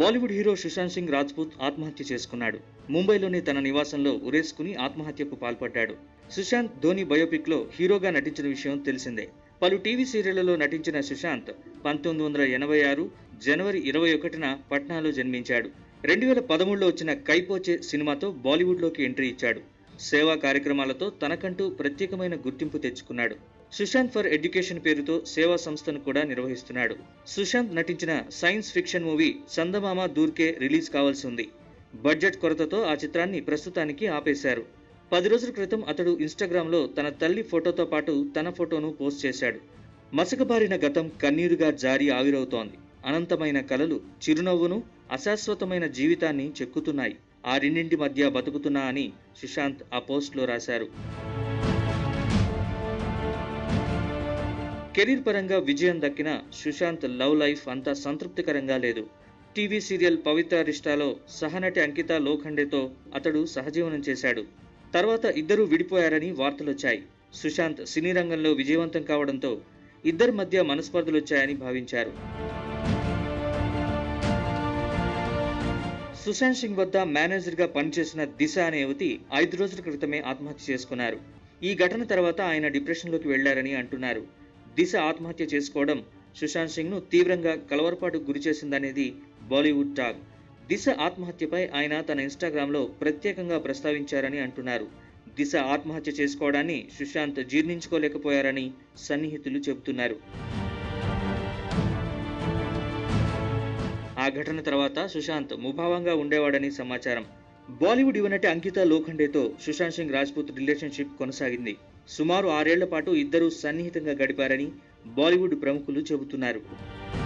Bollywood hero Sushant Singh Rajput ఆత్మహత్య చేసుకున్నాడు ముంబైలోని తన నివాసంలో ఉరేసుకుని ఆత్మహత్యకు పాల్పడ్డాడు సుశాంత్ ధోని బయోపిక్ లో హీరోగా నటించిన విషయం తెలిసిందే పలు టీవీ సీరియళ్లలో నటించిన సుశాంత్ పంతొమ్మిది వందల ఎనభై ఆరు జనవరి ఇరవై ఒకటిన పట్నాలో జన్మించాడు రెండు వేల పదమూడులో వచ్చిన కైపోచే సినిమాతో బాలీవుడ్లోకి ఎంట్రీ ఇచ్చాడు సేవా కార్యక్రమాలతో తనకంటూ ప్రత్యేకమైన గుర్తింపు తెచ్చుకున్నాడు సుశాంత్ ఫర్ ఎడ్యుకేషన్ పేరుతో సేవా సంస్థను కూడా నిర్వహిస్తున్నాడు సుశాంత్ నటించిన సైన్స్ ఫిక్షన్ మూవీ సందమామ దూర్కే రిలీజ్ కావాల్సి ఉంది బడ్జెట్ కొరతతో ఆ చిత్రాన్ని ప్రస్తుతానికి ఆపేశారు పది రోజుల క్రితం అతడు ఇన్స్టాగ్రామ్లో తన తల్లి ఫోటోతో పాటు తన ఫోటోను పోస్ట్ చేశాడు మసకబారిన గతం కన్నీరుగా జారి ఆవిరవుతోంది అనంతమైన కలలు చిరునవ్వును అశాశ్వతమైన జీవితాన్ని చెక్కుతున్నాయి ఆ రెండింటి మధ్య బతుకుతున్నా అని సుశాంత్ ఆ పోస్ట్లో రాశారు కెరీర్ పరంగా విజయం దక్కిన సుశాంత్ లవ్ లైఫ్ అంత సంతృప్తికరంగా లేదు టీవీ సీరియల్ పవిత్ర రిష్టాలో సహనటి అంకిత లోఖండేతో అతడు సహజీవనం చేశాడు తర్వాత ఇద్దరూ విడిపోయారని వార్తలొచ్చాయి సుశాంత్ సినీ రంగంలో విజయవంతం కావడంతో ఇద్దరి మధ్య మనస్పర్ధలొచ్చాయని భావించారు సుశాంత్ సింగ్ వద్ద మేనేజర్గా పనిచేసిన దిశ అనే యువతి ఐదు రోజుల క్రితమే ఆత్మహత్య చేసుకున్నారు ఈ ఘటన తర్వాత ఆయన డిప్రెషన్లోకి వెళ్లారని అంటున్నారు దిశ ఆత్మహత్య చేసుకోవడం సుశాంత్ సింగ్ను తీవ్రంగా కలవరపాటుకు గురిచేసిందనేది బాలీవుడ్ టాక్ దిశ ఆత్మహత్యపై ఆయన తన ఇన్స్టాగ్రామ్లో ప్రత్యేకంగా ప్రస్తావించారని అంటున్నారు దిశ ఆత్మహత్య చేసుకోవడాన్ని సుశాంత్ జీర్ణించుకోలేకపోయారని సన్నిహితులు చెబుతున్నారు ఆ ఘటన తర్వాత సుశాంత్ ముభావంగా ఉండేవాడని సమాచారం బాలీవుడ్ యువనటి అంకిత లోఖండేతో సుశాంత్ సింగ్ రాజ్పూత్ రిలేషన్షిప్ కొనసాగింది సుమారు ఆరేళ్ల పాటు ఇద్దరూ సన్నిహితంగా గడిపారని బాలీవుడ్ ప్రముఖులు చెబుతున్నారు